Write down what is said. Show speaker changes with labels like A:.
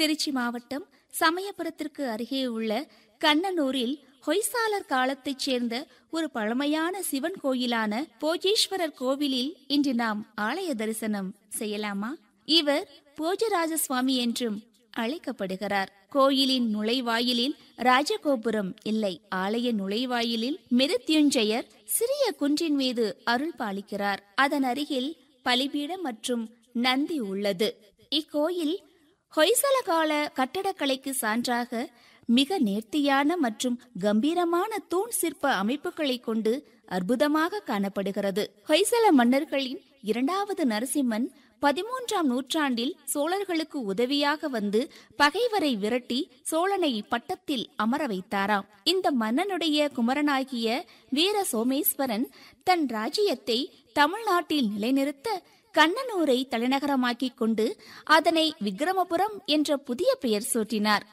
A: திருச்சி மாவட்டம் சமயபுரத்திற்கு அருகே உள்ள கண்ணனூரில் ஹொய்சாலர் காலத்தைச் சேர்ந்த ஒரு பழமையான சிவன் கோயிலான போஜேஸ்வரர் கோவிலில் இன்று நாம் ஆலய தரிசனம் செய்யலாமா இவர் போஜராஜ சுவாமி என்றும் அழைக்கப்படுகிறார் கோயிலின் நுழைவாயிலில் ராஜகோபுரம் இல்லை ஆலய நுழைவாயிலில் மிருத்யுஞ்சயர் சிறிய குன்றின் மீது அருள் பாலிக்கிறார் அதன் அருகில் பலிபீடம் மற்றும் நந்தி உள்ளது இக்கோயில் ஹொய்சல கால கட்டடக்கலைக்கு சான்றாக மிக நேர்த்தியான மற்றும் கம்பீரமான தூண் சிற்ப அமைப்புகளை கொண்டு அற்புதமாக காணப்படுகிறது ஹொய்சல மன்னர்களின் இரண்டாவது நரசிம்மன் பதிமூன்றாம் நூற்றாண்டில் சோழர்களுக்கு உதவியாக வந்து பகைவரை விரட்டி சோழனை பட்டத்தில் அமர வைத்தாராம் இந்த மன்னனுடைய குமரனாகிய வீர சோமேஸ்வரன் தன் ராஜ்யத்தை தமிழ்நாட்டில் நிலைநிறுத்த கண்ணனூரை தலைநகரமாக்கிக் கொண்டு அதனை விக்கிரமபுரம் என்ற புதிய பெயர் சூட்டினார்